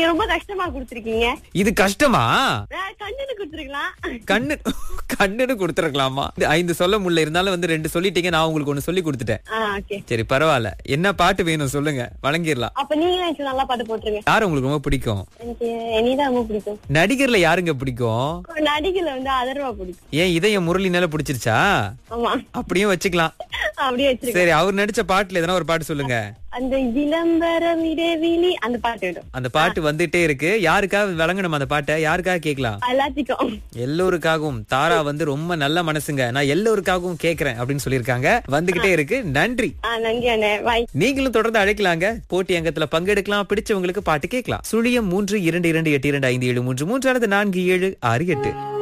நீங்க ரொம்ப கஷ்டமா கொடுத்துருக்கீங்க இது கஷ்டமா கண்ணுன்னு கொடுத்துருக்கலாம் கண்ணு கண்ணுன்னு கொடுத்துருக்கலாமா இது ஐந்து சொல்ல முடியல இருந்தாலும் வந்து ரெண்டு சொல்லிட்டீங்க நான் உங்களுக்கு ஒண்ணு சொல்லி கொடுத்துட்டேன் ஆ ஓகே சரி பரவாயில்ல என்ன பாட்டு வேணும் சொல்லுங்க வழங்கிடலாம் அப்ப நீங்களும் எனக்கு நல்லா பாட்டு போட்டுருங்க யார் உங்களுக்கு ரொம்ப பிடிக்கும் எனக்கு இனிதான் ரொம்ப பிடிக்கும் நடிகர்ல யாருங்க பிடிக்கும் நடிகல வந்து அதர்வா பிடிக்கும் ஏன் இதயம் முரளினால பிடிச்சிருச்சா ஆமா அப்படியும் வச்சுக்கலாம் அப்படியே வச்சிருக்கேன் சரி அவர் நடிச்ச பாட்டுல எதனா ஒரு பாட்டு சொல்லுங்க அந்த விளம்பரம் இடைவெளி அந்த பாட்டு விடும் அந்த பாட்டு வந்துட்டே இருக்கு யாருக்காக வழங்கணும் அந்த பாட்டை யாருக்காக கேட்கலாம் எல்லாத்துக்கும் எல்லோருக்காகவும் தாரா வந்து ரொம்ப நல்ல மனசுங்க நான் எல்லோருக்காகவும் கேக்குறேன் அப்படின்னு சொல்லியிருக்காங்க வந்துகிட்டே இருக்கு நன்றி ஆ நன்றி அண்ணே பாய் நீங்களும் தொடர்ந்து அழைக்கலாங்க போட்டி அங்கத்துல பங்கெடுக்கலாம் பிடிச்சவங்களுக்கு பாட்டு கேட்கலாம் சுழியம் மூன்று இரண்டு இரண்டு எட்டு இரண்டு ஐந்து ஏழு மூன்று மூன்று அல்லது நான்கு ஏழு ஆறு எட்டு